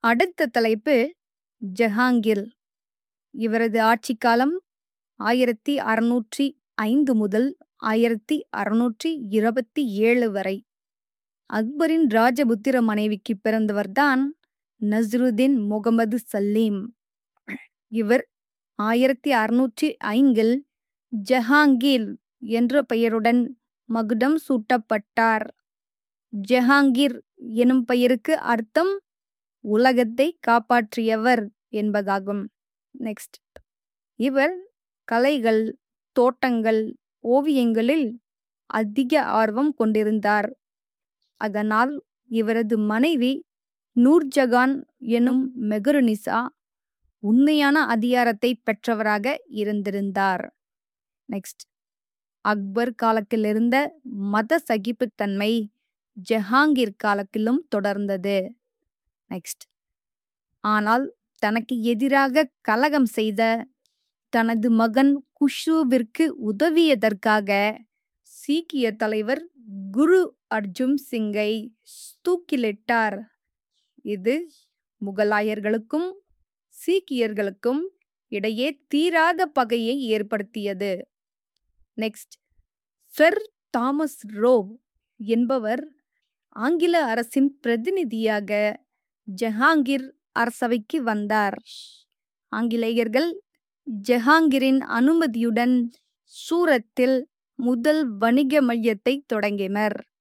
அடுத்த தலைப்பு ஜஹாங்கீர் இவரது ஆட்சிக் காலம் ஆயிரத்தி அறுநூற்றி ஐந்து முதல் ஆயிரத்தி அறுநூற்றி இருபத்தி ஏழு வரை அக்பரின் ராஜபுத்திர மனைவிக்கு பிறந்தவர்தான் நஸ்ருதீன் முகமது சலீம் இவர் ஆயிரத்தி அறுநூற்றி ஐந்தில் ஜஹாங்கீர் என்ற பெயருடன் மகுடம் சூட்டப்பட்டார் ஜஹாங்கீர் எனும் பெயருக்கு அர்த்தம் உலகத்தை காப்பாற்றியவர் என்பதாகும் நெக்ஸ்ட் இவர் கலைகள் தோட்டங்கள் ஓவியங்களில் அதிக ஆர்வம் கொண்டிருந்தார் அதனால் இவரது மனைவி நூர்ஜகான் எனும் மெகருனிசா உண்மையான அதிகாரத்தை பெற்றவராக இருந்திருந்தார் நெக்ஸ்ட் அக்பர் காலத்தில் இருந்த மத சகிப்புத்தன்மை ஜஹாங்கீர் காலத்திலும் தொடர்ந்தது நெக்ஸ்ட் ஆனால் தனக்கு எதிராக கலகம் செய்த தனது மகன் குஷுவிற்கு உதவியதற்காக சீக்கிய தலைவர் குரு அர்ஜுன் சிங்கை தூக்கிலிட்டார் இது முகலாயர்களுக்கும் சீக்கியர்களுக்கும் இடையே தீராத பகையை ஏற்படுத்தியது நெக்ஸ்ட் சர் தாமஸ் ரோவ் என்பவர் ஆங்கில அரசின் பிரதிநிதியாக ஜஹாங்கீர் அரசவைக்கு வந்தார் ஆங்கிலேயர்கள் ஜஹாங்கீரின் அனுமதியுடன் சூரத்தில் முதல் வணிக மையத்தை தொடங்கினர்